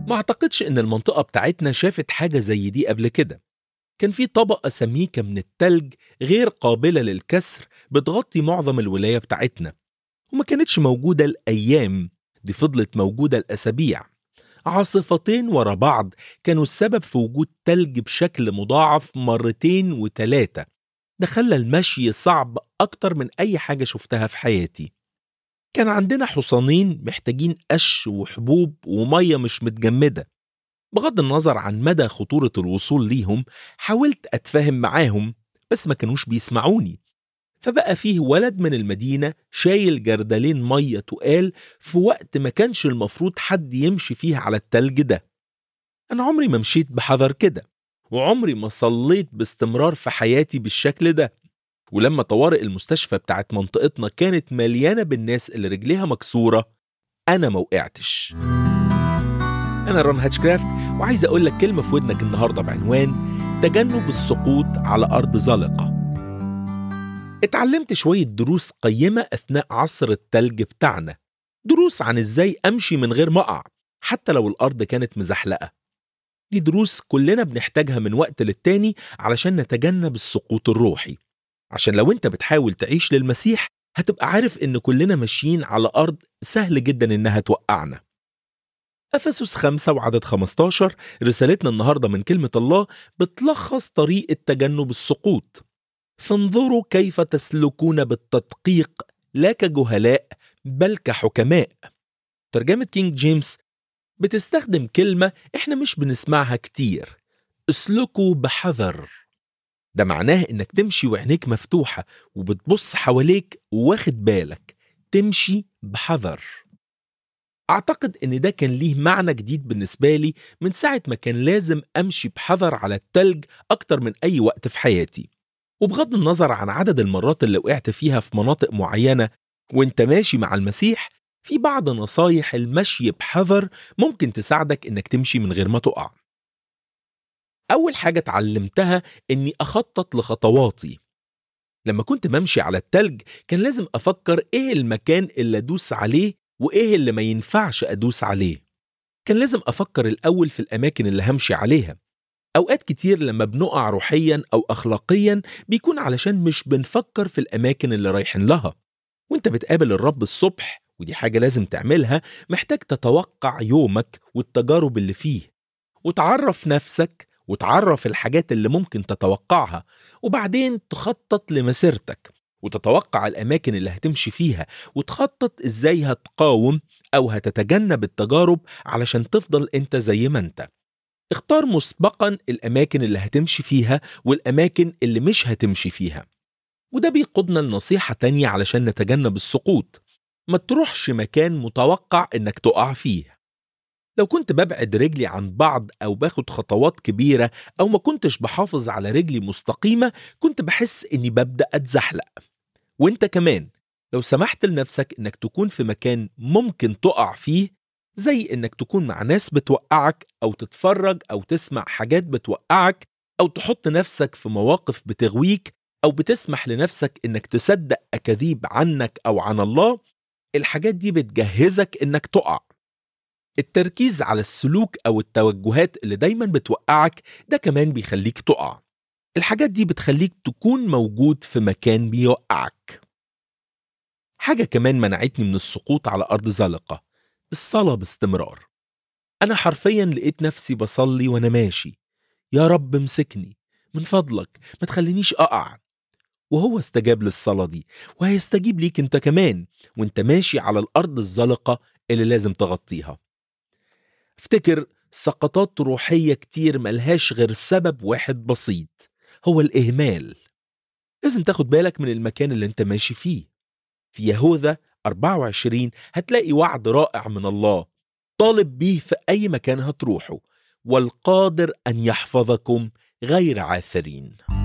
ما اعتقدش ان المنطقة بتاعتنا شافت حاجة زي دي قبل كده كان في طبقة سميكة من التلج غير قابلة للكسر بتغطي معظم الولاية بتاعتنا وما كانتش موجودة الأيام دي فضلت موجودة الأسابيع عاصفتين ورا بعض كانوا السبب في وجود تلج بشكل مضاعف مرتين وتلاتة ده خلى المشي صعب أكتر من أي حاجة شفتها في حياتي كان عندنا حصانين محتاجين قش وحبوب ومية مش متجمدة بغض النظر عن مدى خطورة الوصول ليهم حاولت أتفاهم معاهم بس ما كانوش بيسمعوني فبقى فيه ولد من المدينة شايل جردلين مية تقال في وقت ما كانش المفروض حد يمشي فيه على التلج ده أنا عمري ما مشيت بحذر كده وعمري ما صليت باستمرار في حياتي بالشكل ده ولما طوارئ المستشفى بتاعت منطقتنا كانت مليانة بالناس اللي رجليها مكسورة أنا ما وقعتش أنا رون هاتشكرافت وعايز أقول لك كلمة في ودنك النهاردة بعنوان تجنب السقوط على أرض زلقة اتعلمت شوية دروس قيمة أثناء عصر التلج بتاعنا دروس عن إزاي أمشي من غير ما أقع حتى لو الأرض كانت مزحلقة دي دروس كلنا بنحتاجها من وقت للتاني علشان نتجنب السقوط الروحي عشان لو انت بتحاول تعيش للمسيح هتبقى عارف ان كلنا ماشيين على أرض سهل جدا انها توقعنا أفسس 5 وعدد 15 رسالتنا النهاردة من كلمة الله بتلخص طريقة تجنب السقوط فانظروا كيف تسلكون بالتدقيق لا كجهلاء بل كحكماء ترجمة كينج جيمس بتستخدم كلمة احنا مش بنسمعها كتير اسلكوا بحذر ده معناه انك تمشي وعينيك مفتوحة وبتبص حواليك واخد بالك تمشي بحذر أعتقد إن ده كان ليه معنى جديد بالنسبة لي من ساعة ما كان لازم أمشي بحذر على التلج أكتر من أي وقت في حياتي وبغض النظر عن عدد المرات اللي وقعت فيها في مناطق معينة وانت ماشي مع المسيح في بعض نصايح المشي بحذر ممكن تساعدك انك تمشي من غير ما تقع أول حاجة اتعلمتها إني أخطط لخطواتي لما كنت بمشي على التلج كان لازم أفكر إيه المكان اللي أدوس عليه وإيه اللي ما ينفعش أدوس عليه كان لازم أفكر الأول في الأماكن اللي همشي عليها أوقات كتير لما بنقع روحيا أو أخلاقيا بيكون علشان مش بنفكر في الأماكن اللي رايحين لها وانت بتقابل الرب الصبح ودي حاجة لازم تعملها محتاج تتوقع يومك والتجارب اللي فيه وتعرف نفسك وتعرف الحاجات اللي ممكن تتوقعها وبعدين تخطط لمسيرتك وتتوقع الأماكن اللي هتمشي فيها وتخطط إزاي هتقاوم أو هتتجنب التجارب علشان تفضل أنت زي ما أنت اختار مسبقا الأماكن اللي هتمشي فيها والأماكن اللي مش هتمشي فيها وده بيقودنا لنصيحة تانية علشان نتجنب السقوط ما تروحش مكان متوقع إنك تقع فيه لو كنت ببعد رجلي عن بعض أو باخد خطوات كبيرة أو ما كنتش بحافظ على رجلي مستقيمة كنت بحس إني ببدأ أتزحلق وإنت كمان لو سمحت لنفسك إنك تكون في مكان ممكن تقع فيه زي إنك تكون مع ناس بتوقعك أو تتفرج أو تسمع حاجات بتوقعك أو تحط نفسك في مواقف بتغويك أو بتسمح لنفسك إنك تصدق أكاذيب عنك أو عن الله الحاجات دي بتجهزك إنك تقع التركيز على السلوك أو التوجهات اللي دايما بتوقعك ده كمان بيخليك تقع الحاجات دي بتخليك تكون موجود في مكان بيوقعك حاجة كمان منعتني من السقوط على أرض زلقة الصلاة باستمرار أنا حرفيا لقيت نفسي بصلي وأنا ماشي يا رب امسكني من فضلك ما تخلينيش أقع وهو استجاب للصلاة دي وهيستجيب ليك انت كمان وانت ماشي على الأرض الزلقة اللي لازم تغطيها افتكر سقطات روحية كتير ملهاش غير سبب واحد بسيط هو الإهمال لازم تاخد بالك من المكان اللي انت ماشي فيه في يهوذا 24 هتلاقي وعد رائع من الله طالب بيه في أي مكان هتروحه والقادر أن يحفظكم غير عاثرين